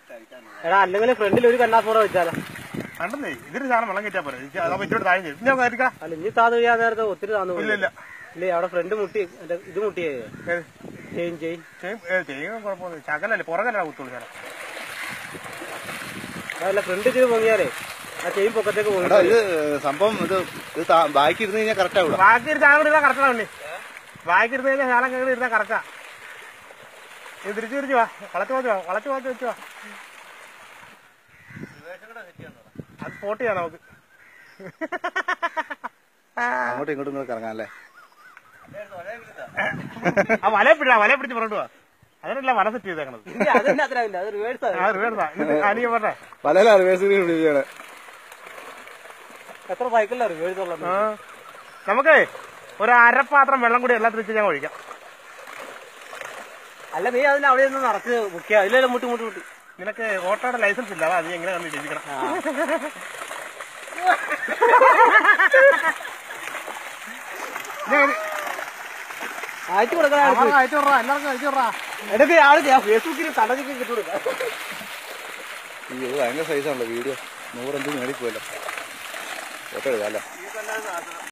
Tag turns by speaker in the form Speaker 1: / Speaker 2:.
Speaker 1: എടാ അല്ലെങ്കിൽ ഫ്രണ്ടിൽ ഒരു കന്നാപ്പുറം വെച്ചാലോ
Speaker 2: കണ്ടെന്നേ ഇതിന് സാധനം വെള്ളം കയറ്റാ പോരെ ഇത് അതാ ഇച്ചോട്ട് താഴെ ചെയ്യും ഞാൻ കയറ്റിക്കാം
Speaker 1: അല്ല ഇനി താന്ന് കഴിയാൻ നേരത്തെ ഒത്തിരി താന്നു
Speaker 2: ഇല്ല ഇല്ല
Speaker 1: ഇല്ലേ അവിടെ ഫ്രണ്ട് മുട്ടി മറ്റേ ഇത് മുട്ടിയേ
Speaker 2: ഏത്?
Speaker 1: ചെയിൻ ചെയിൻ
Speaker 2: ചെയ്യും ഏ, ചെയ്യുക കുഴപ്പമൊന്നും ചകലല്ലേ പുറകല്ല കുത്തുള്ളൂ സാറേ
Speaker 1: അതല്ല ഫ്രണ്ട് ഇച്ചിരി പൊങ്ങിയാലേ ആ ചെയിൻ പൊക്കത്തേക്ക് പൊങ്ങി
Speaker 3: എടാ ഇത് സംഭവം ഇത് ഇത് താ- ബാക്കി ഇരുന്ന് കഴിഞ്ഞാൽ കറക്റ്റ് ആവില്ല
Speaker 2: ബാക്കി ഒരു ചാനൽ ഇരുന്നാൽ കറക്റ്റാണ് ഉണ്ണി ബാക്കി ഇരുന്ന് കഴിഞ്ഞാൽ ശാലം കയറി ഇരുന്നാൽ കറക്റ്റാ ഇത് തിരിച്ചു തിരിച്ചു വാ വളച്ചു വളച്ചു വാ വളച്ചു വളച്ചു വെച്ചു വാ അത് സ്പോട്ട് ചെയ്യാം നമുക്ക്
Speaker 3: അങ്ങോട്ടും ഇങ്ങോട്ടും ഇങ്ങോട്ട് കറങ്ങാം അല്ലേ
Speaker 2: ആ വല പിടിച്ചാ വല പിടിച്ച് പുറത്തു പോവാ അതിനല്ല വല സെറ്റ് ചെയ്തേക്കണത്
Speaker 1: അതന്നെ അത്ര അത് റിവേഴ്സ്
Speaker 2: ആ റിവേഴ്സാ അനിയ പറഞ്ഞേ
Speaker 3: പല റിവേഴ്സിൽ പിടിച്ചാണ്
Speaker 1: എത്ര സൈക്കിളിലാണ് റിവേഴ്സ് ഉള്ളത്
Speaker 2: ആ നമുക്ക് ഒരു അരപ്പാത്രം വെള്ളം കൂടി എല്ലാത്തിനും വെച്ച് ഞാൻ ഒഴിക്കാം
Speaker 1: അല്ല നീ അതിന് അവിടെ നിന്ന് നിറച്ച് മുക്കിയ അതിലെല്ലാം മുട്ടി മുട്ടി മുട്ടി
Speaker 2: നിനക്ക് ഓട്ടോയുടെ ലൈസൻസ് ഇല്ല അതാ നീ എങ്ങനെ കണ്ട് ഇടിക്കണം
Speaker 1: അയച്ചു കൊടുക്കാൻ
Speaker 2: അയച്ചു വിടാ എല്ലാവർക്കും അയച്ചു വിടാ
Speaker 1: എടുക്ക് ആള് ഞാൻ ഫേസ്ബുക്കിൽ കടഞ്ഞിട്ട് കിട്ടുകൊടുക്കാം
Speaker 3: ഈ ഇത് ഭയങ്കര സൈസാണല്ലോ വീഡിയോ നൂറഞ്ച് മേടിക്കുമല്ലോ ഫോട്ടോ എടുക്കാം അല്ലേ